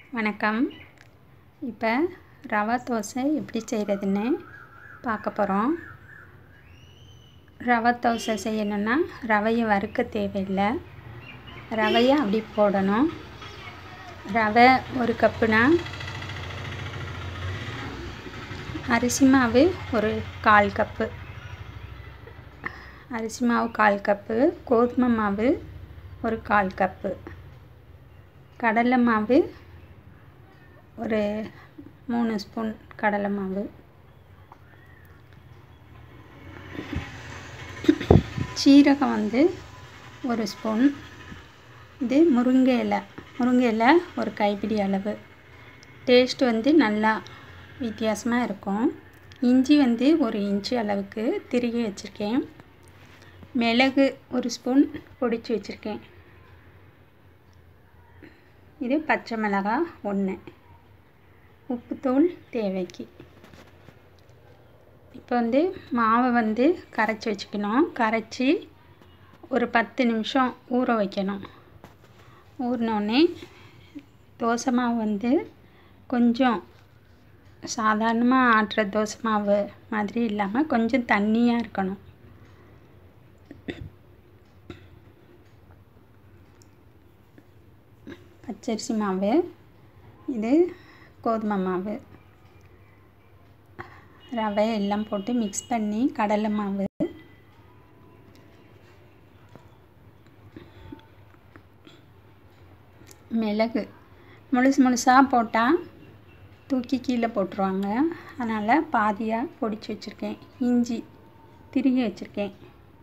வணக்கம் இப்போ ரவா தோசை எப்படி செய்கிறதுன்னு பார்க்க போகிறோம் ரவா தோசை செய்யணுன்னா ரவையை வறுக்க தேவையில்லை ரவையை அப்படி போடணும் ரவை ஒரு கப்புனா அரிசி மாவு ஒரு கால் கப்பு அரிசி மாவு கால் கப்பு கோதுமை மாவு ஒரு கால் கப்பு கடலை மாவு ஒரு மூணு ஸ்பூன் கடலை மாவு சீரகம் வந்து ஒரு ஸ்பூன் இது முருங்கை இலை முருங்கை இலை ஒரு கைப்பிடி அளவு டேஸ்ட் வந்து நல்லா வித்தியாசமாக இருக்கும் இஞ்சி வந்து ஒரு இன்ச்சு அளவுக்கு திருகி வச்சுருக்கேன் மிளகு ஒரு ஸ்பூன் பொடிச்சு வச்சுருக்கேன் இது பச்சை மிளகாய் ஒன்று உப்புத்தூள் தேவைக்கு இப்போ வந்து மாவை வந்து கரைச்சி வச்சுக்கணும் கரைச்சி ஒரு பத்து நிமிஷம் ஊற வைக்கணும் ஊறினோடனே தோசை மாவு வந்து கொஞ்சம் சாதாரணமாக ஆட்டுற தோசை மாவு மாதிரி இல்லாமல் கொஞ்சம் தண்ணியாக இருக்கணும் பச்சரிசி மாவு இது கோதுமை மாவு ரவை எல்லாம் போட்டு மிக்ஸ் பண்ணி கடலை மாவு மிளகு முழுசு முழுசாக போட்டால் தூக்கி கீழே போட்டுருவாங்க அதனால் பாதியாக பொடிச்சு வச்சுருக்கேன் இஞ்சி திருகி வச்சுருக்கேன்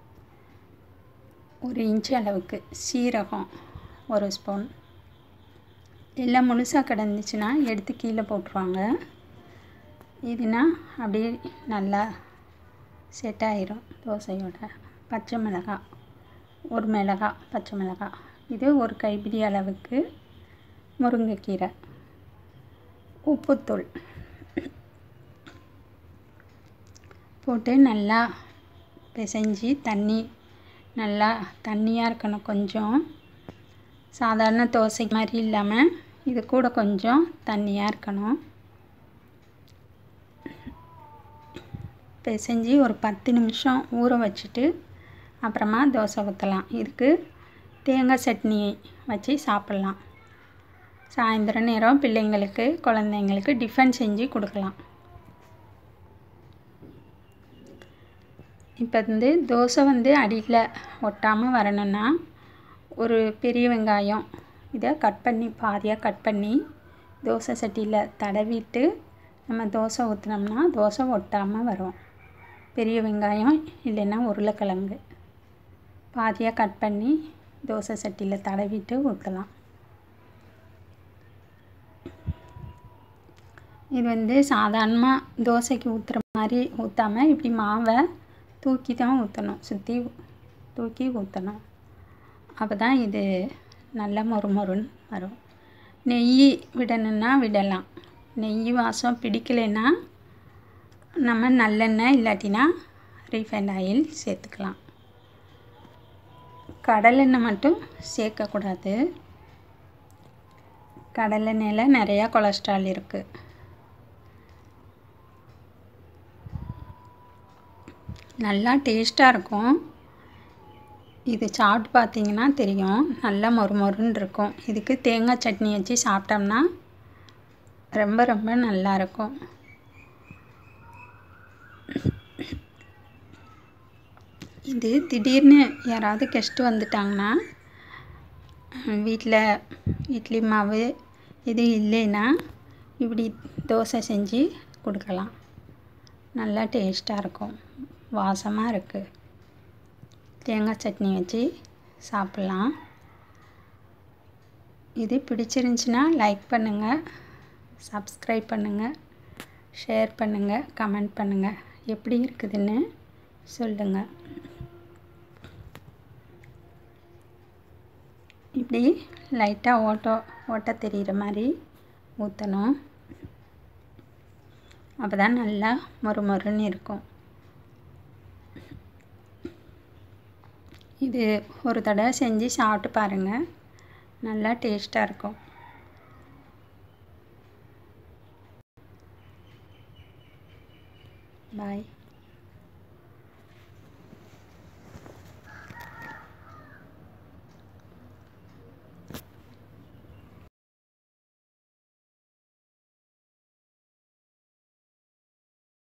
ஒரு இன்ச்சு அளவுக்கு சீரகம் ஒரு ஸ்பூன் எல்லாம் முழுசாக கிடந்துச்சுன்னா எடுத்து கீழே போட்டுருவாங்க இதுனா அப்படியே நல்லா செட் ஆயிரும் தோசையோட பச்சை மிளகாய் ஒரு மிளகாய் பச்சை மிளகாய் இது ஒரு கைப்பிடி அளவுக்கு முருங்கைக்கீரை உப்புத்தூள் போட்டு நல்லா பிசைஞ்சு தண்ணி நல்லா தண்ணியாக இருக்கணும் கொஞ்சம் சாதாரண தோசை மாதிரி இல்லாமல் இது கூட கொஞ்சம் தண்ணியாக இருக்கணும் பிசைஞ்சு ஒரு பத்து நிமிஷம் ஊற வச்சுட்டு அப்புறமா தோசை ஊற்றலாம் இதுக்கு தேங்காய் சட்னி வச்சு சாப்பிட்லாம் சாயந்தரம் நேரம் பிள்ளைங்களுக்கு குழந்தைங்களுக்கு டிஃபன் செஞ்சு கொடுக்கலாம் இப்போ வந்து தோசை வந்து அடியில் ஒட்டாமல் வரணும்னா ஒரு பெரிய வெங்காயம் இதை கட் பண்ணி பாதியாக கட் பண்ணி தோசை சட்டியில் தடவிட்டு நம்ம தோசை ஊற்றினோம்னா தோசை ஒட்டாமல் வரும் பெரிய வெங்காயம் இல்லைன்னா உருளைக்கிழங்கு பாதியாக கட் பண்ணி தோசை சட்டியில் தடவிட்டு ஊற்றலாம் இது வந்து சாதாரணமாக தோசைக்கு ஊற்றுற மாதிரி ஊற்றாமல் இப்படி மாவை தூக்கி தான் ஊற்றணும் சுற்றி தூக்கி ஊற்றணும் அப்போ தான் இது நல்ல மொறு மொறுன்னு வரும் நெய் விடணுன்னா விடலாம் நெய் வாசம் பிடிக்கலைன்னா நம்ம நல்லெண்ணெய் இல்லாட்டினா ரீஃபைண்ட் ஆயில் சேர்த்துக்கலாம் கடலெண்ணெய் மட்டும் சேர்க்கக்கூடாது கடலெண்ணெயில் நிறையா கொலஸ்ட்ரால் இருக்குது நல்லா டேஸ்ட்டாக இருக்கும் இது சாப்பிட்டு பார்த்தீங்கன்னா தெரியும் நல்லா மொறு மொறுன்னு இருக்கும் இதுக்கு தேங்காய் சட்னி வச்சு சாப்பிட்டோம்னா ரொம்ப ரொம்ப நல்லாயிருக்கும் இது திடீர்னு யாராவது கெஸ்ட்டு வந்துட்டாங்கன்னா வீட்டில் இட்லி மாவு இது இல்லைன்னா இப்படி தோசை செஞ்சு கொடுக்கலாம் நல்லா டேஸ்ட்டாக இருக்கும் வாசமாக இருக்குது தேங்காய் சட்னி வச்சு சாப்பிட்லாம் இது பிடிச்சிருந்துச்சின்னா லைக் பண்ணுங்கள் சப்ஸ்கிரைப் பண்ணுங்கள் ஷேர் பண்ணுங்கள் கமெண்ட் பண்ணுங்கள் எப்படி இருக்குதுன்னு சொல்லுங்கள் இப்படி லைட்டாக ஓட்டோ ஓட்ட தெரிகிற மாதிரி ஊற்றணும் அப்போ தான் நல்லா மொறு மொறுன்னு இருக்கும் இது ஒரு தடவை செஞ்சு சாப்பிட்டு பாருங்கள் நல்லா டேஸ்ட்டாக இருக்கும் பாய்